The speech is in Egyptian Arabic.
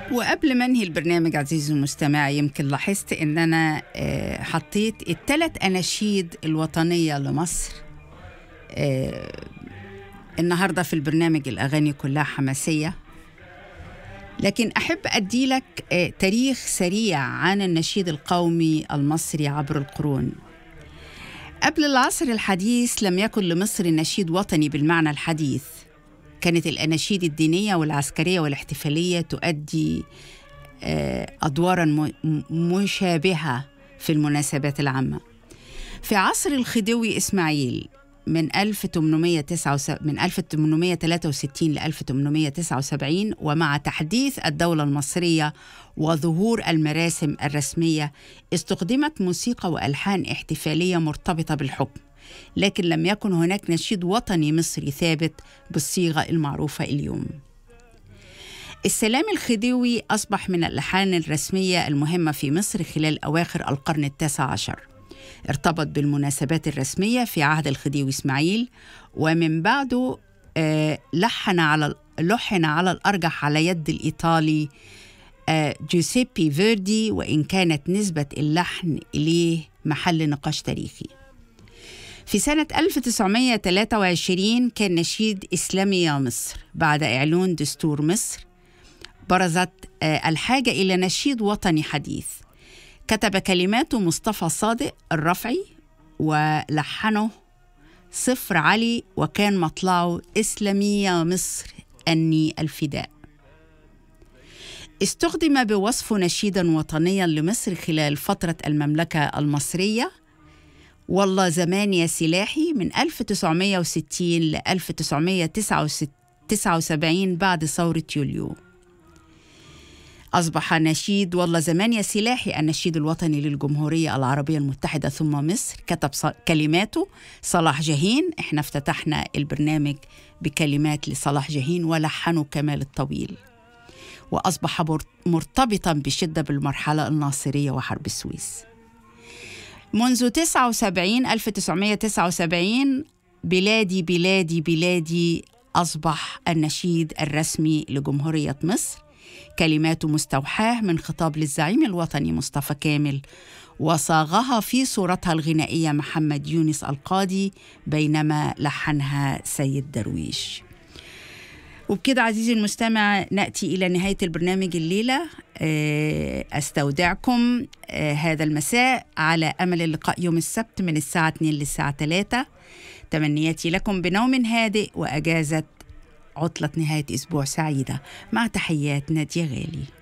وقبل ما انهي البرنامج عزيزي المستمع يمكن لاحظت ان انا آه، حطيت الثلاث اناشيد الوطنيه لمصر آه، النهارده في البرنامج الاغاني كلها حماسيه لكن احب ادي لك آه، تاريخ سريع عن النشيد القومي المصري عبر القرون قبل العصر الحديث لم يكن لمصر نشيد وطني بالمعنى الحديث كانت الأناشيد الدينية والعسكرية والاحتفالية تؤدي آه، أدوارا م- م- مشابهة في المناسبات العامة في عصر الخديوي إسماعيل من 1809 من 1863 ل 1879 ومع تحديث الدولة المصرية وظهور المراسم الرسمية استخدمت موسيقى وألحان احتفالية مرتبطة بالحكم لكن لم يكن هناك نشيد وطني مصري ثابت بالصيغة المعروفة اليوم السلام الخديوي أصبح من الألحان الرسمية المهمة في مصر خلال أواخر القرن التاسع عشر ارتبط بالمناسبات الرسمية في عهد الخديوي إسماعيل ومن بعده آه، لحن على لحن على الأرجح على يد الإيطالي آه، جوزيبي فيردي وإن كانت نسبة اللحن إليه محل نقاش تاريخي في سنة 1923 كان نشيد إسلامي يا مصر بعد إعلان دستور مصر برزت آه، الحاجة إلى نشيد وطني حديث كتب كلماته مصطفى صادق الرفعي ولحنه صفر علي وكان مطلعه إسلامية مصر أني الفداء استخدم بوصفه نشيدا وطنيا لمصر خلال فترة المملكة المصرية والله زمان يا سلاحي من 1960 ل 1979 بعد ثورة يوليو أصبح نشيد والله زمان يا سلاحي النشيد الوطني للجمهورية العربية المتحدة ثم مصر كتب ص- كلماته صلاح جاهين احنا افتتحنا البرنامج بكلمات لصلاح جاهين ولحنه كمال الطويل وأصبح مر- مرتبطا بشدة بالمرحلة الناصرية وحرب السويس منذ 79 1979 بلادي بلادي بلادي أصبح النشيد الرسمي لجمهورية مصر كلماته مستوحاة من خطاب للزعيم الوطني مصطفى كامل وصاغها في صورتها الغنائية محمد يونس القاضي بينما لحنها سيد درويش وبكده عزيزي المستمع ناتي الى نهايه البرنامج الليله آه، استودعكم آه، هذا المساء على امل اللقاء يوم السبت من الساعه 2 للساعه 3 تمنياتي لكم بنوم هادئ واجازه عطله نهايه اسبوع سعيده مع تحيات ناديه غالي